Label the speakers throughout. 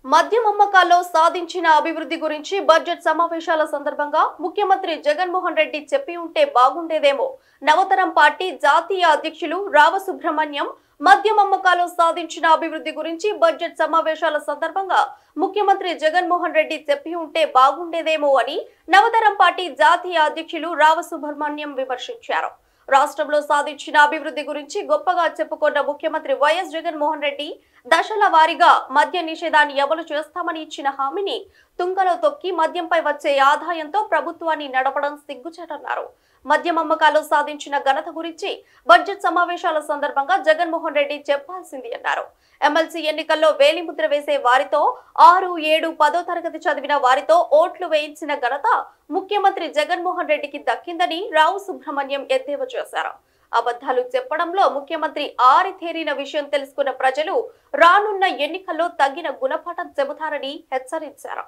Speaker 1: మద్యం అమ్మకాల్లో సాధించిన అభివృద్ధి గురించి బడ్జెట్ సమావేశాల సందర్భంగా ముఖ్యమంత్రి జగన్మోహన్ రెడ్డి చెప్పి ఉంటే బాగుండేదేమో నవతరం పార్టీ జాతీయ అధ్యక్షులు రావ సుబ్రహ్మణ్యం మద్యం అమ్మకాల్లో సాధించిన అభివృద్ధి గురించి బడ్జెట్ సమావేశాల సందర్భంగా ముఖ్యమంత్రి జగన్మోహన్ రెడ్డి చెప్పి ఉంటే బాగుండేదేమో అని నవతరం పార్టీ జాతీయ అధ్యక్షులు రావ సుబ్రహ్మణ్యం విమర్శించారు రాష్ట్రంలో సాధించిన అభివృద్ధి గురించి గొప్పగా చెప్పుకున్న ముఖ్యమంత్రి వైఎస్ జగన్మోహన్ రెడ్డి దశల వారీగా మద్య నిషేధాన్ని అమలు చేస్తామని ఇచ్చిన హామీని తుంగలో తొక్కి మద్యంపై వచ్చే ఆదాయంతో ప్రభుత్వాన్ని నడపడం సిగ్గుచేటన్నారు మద్యం అమ్మకాల్లో సాధించిన ఘనత గురించి బడ్జెట్ సమావేశాల సందర్భంగా జగన్మోహన్ రెడ్డి చెప్పాల్సింది అన్నారు ఎమ్మెల్సీ ఎన్నికల్లో వేలిముద్ర వేసే వారితో ఆరు ఏడు పదో తరగతి చదివిన వారితో ఓట్లు వేయించిన ఘనత ముఖ్యమంత్రి జగన్మోహన్ రెడ్డికి దక్కిందని రావు సుబ్రహ్మణ్యం ఎద్దేవా చేశారు అబద్ధాలు చెప్పడంలో ముఖ్యమంత్రి ఆరితేరిన విషయం తెలుసుకున్న ప్రజలు రానున్న ఎన్నికల్లో తగిన గుణపాఠం చెబుతారని హెచ్చరించారు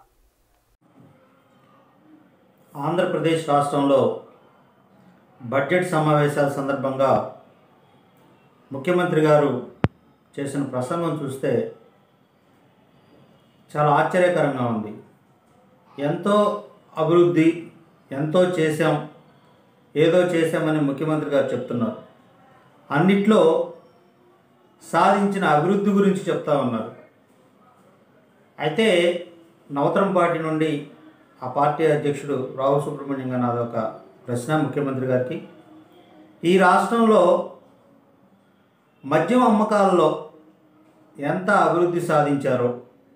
Speaker 2: ఆంధ్రప్రదేశ్ రాష్ట్రంలో బడ్జెట్ సమావేశాల సందర్భంగా ముఖ్యమంత్రి గారు చేసిన ప్రసంగం చూస్తే చాలా ఆశ్చర్యకరంగా ఉంది ఎంతో అభివృద్ధి ఎంతో చేశాం ఏదో చేశామని ముఖ్యమంత్రి గారు చెప్తున్నారు అన్నిట్లో సాధించిన అభివృద్ధి గురించి చెప్తా ఉన్నారు అయితే నవతరం పార్టీ నుండి ఆ పార్టీ అధ్యక్షుడు రావు సుబ్రహ్మణ్యం గారు నాదొక ప్రశ్న ముఖ్యమంత్రి గారికి ఈ రాష్ట్రంలో మద్యం అమ్మకాలలో ఎంత అభివృద్ధి సాధించారో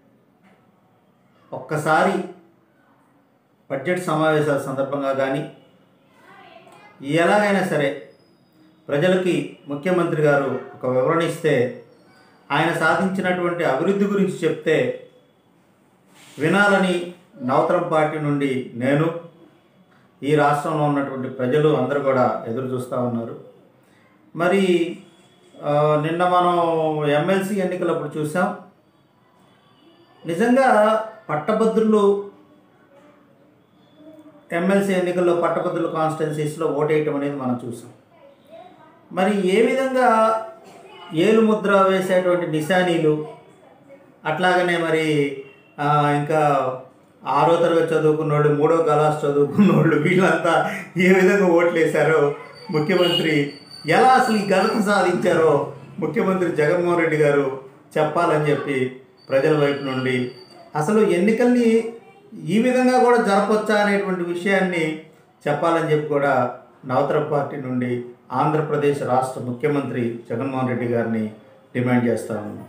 Speaker 2: ఒక్కసారి బడ్జెట్ సమావేశాల సందర్భంగా కానీ ఎలాగైనా సరే ప్రజలకి ముఖ్యమంత్రి గారు ఒక వివరణ ఇస్తే ఆయన సాధించినటువంటి అభివృద్ధి గురించి చెప్తే వినాలని నవతరం పార్టీ నుండి నేను ఈ రాష్ట్రంలో ఉన్నటువంటి ప్రజలు అందరూ కూడా ఎదురు చూస్తూ ఉన్నారు మరి ఆ, నిన్న మనం ఎమ్మెల్సీ ఎన్నికలప్పుడు చూసాం నిజంగా పట్టభద్రులు ఎమ్మెల్సీ ఎన్నికల్లో పట్టభద్రుల కాన్స్టిట్యున్సీస్లో ఓటేయటం అనేది మనం చూసాం మరి ఏ విధంగా ఏలు ముద్ర వేసేటువంటి నిశానీలు అట్లాగనే మరి ఆ, ఇంకా ఆరో తరగతి చదువుకున్నోళ్ళు మూడో క్లాస్ చదువుకున్నోళ్ళు వీళ్ళంతా ఏ విధంగా ఓట్లు వేశారో ముఖ్యమంత్రి ఎలా అసలు ఈ ఘనత సాధించారో ముఖ్యమంత్రి జగన్మోహన్ రెడ్డి గారు చెప్పాలని చెప్పి ప్రజల వైపు నుండి అసలు ఎన్నికల్ని ఈ విధంగా కూడా జరపొచ్చా అనేటువంటి విషయాన్ని చెప్పాలని చెప్పి కూడా నవతరం పార్టీ నుండి ఆంధ్రప్రదేశ్ రాష్ట్ర ముఖ్యమంత్రి జగన్మోహన్ రెడ్డి గారిని డిమాండ్ చేస్తా ఉన్నాం